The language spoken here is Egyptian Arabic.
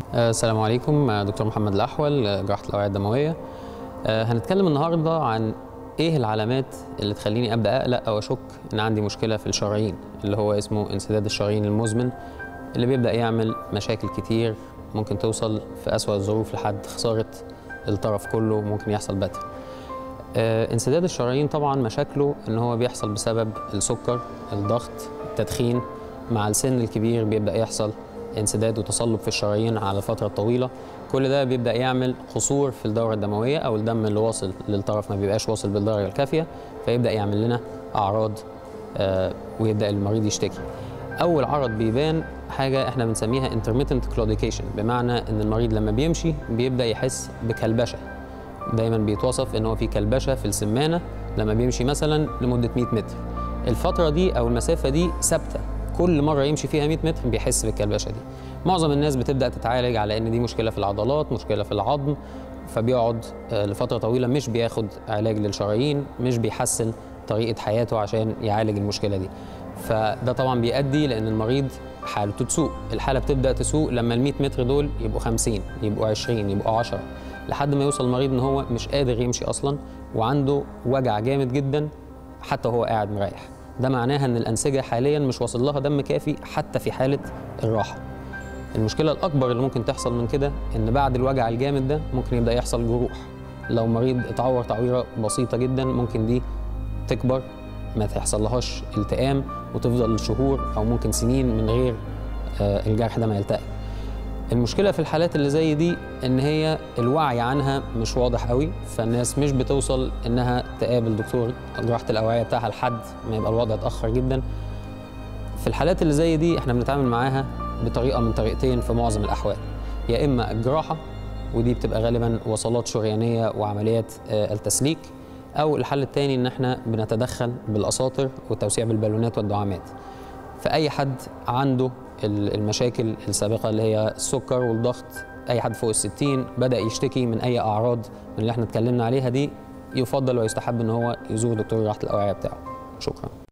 آه، السلام عليكم آه، دكتور محمد الأحول آه، جراحة الأوعية الدموية آه، هنتكلم النهاردة عن إيه العلامات اللي تخليني أبدأ أقلق أو أشك إن عندي مشكلة في الشرايين اللي هو اسمه انسداد الشرايين المزمن اللي بيبدأ يعمل مشاكل كتير ممكن توصل في أسوأ الظروف لحد خسارة الطرف كله ممكن يحصل بتر آه، انسداد الشرايين طبعا مشاكله ان هو بيحصل بسبب السكر الضغط التدخين مع السن الكبير بيبدا يحصل انسداد وتصلب في الشرايين على فتره طويله كل ده بيبدا يعمل قصور في الدوره الدمويه او الدم اللي واصل للطرف ما بيبقاش واصل بالدرجه الكافيه فيبدا يعمل لنا اعراض آه، ويبدا المريض يشتكي اول عرض بيبان حاجه احنا بنسميها intermittent claudication بمعنى ان المريض لما بيمشي بيبدا يحس بكلبشه دايما بيتوصف ان هو في كلبشه في السمانه لما بيمشي مثلا لمده 100 متر الفتره دي او المسافه دي ثابته كل مره يمشي فيها 100 متر بيحس بالكلبشه دي معظم الناس بتبدا تتعالج على ان دي مشكله في العضلات مشكله في العظم فبيقعد آه، لفتره طويله مش بياخد علاج للشرايين مش بيحسن طريقه حياته عشان يعالج المشكله دي فده طبعا بيؤدي لان المريض حالته تسوء الحاله بتبدا تسوء لما ال 100 متر دول يبقوا 50 يبقوا 20 يبقوا 10 لحد ما يوصل المريض ان هو مش قادر يمشي اصلا وعنده وجع جامد جدا حتى وهو قاعد مريح ده معناها ان الانسجه حاليا مش واصل لها دم كافي حتى في حاله الراحه المشكله الاكبر اللي ممكن تحصل من كده ان بعد الوجع الجامد ده ممكن يبدا يحصل جروح لو مريض اتعور تعويره بسيطه جدا ممكن دي تكبر ما تحصل لهاش التئام وتفضل شهور او ممكن سنين من غير آه، الجرح ده ما يلتئم المشكله في الحالات اللي زي دي ان هي الوعي عنها مش واضح قوي فالناس مش بتوصل انها تقابل دكتور جراحه الاوعيه بتاعها لحد ما يبقى الوضع اتاخر جدا في الحالات اللي زي دي احنا بنتعامل معاها بطريقه من طريقتين في معظم الاحوال يا اما الجراحه ودي بتبقى غالبا وصلات شريانيه وعمليات آه، التسليك او الحل الثاني ان احنا بنتدخل بالاساطر والتوسيع بالبالونات والدعامات فاي حد عنده ال- المشاكل السابقه اللي هي السكر والضغط اي حد فوق الستين بدا يشتكي من اي اعراض من اللي احنا اتكلمنا عليها دي يفضل ويستحب ان هو يزور دكتور جراحه الاوعيه بتاعه شكرا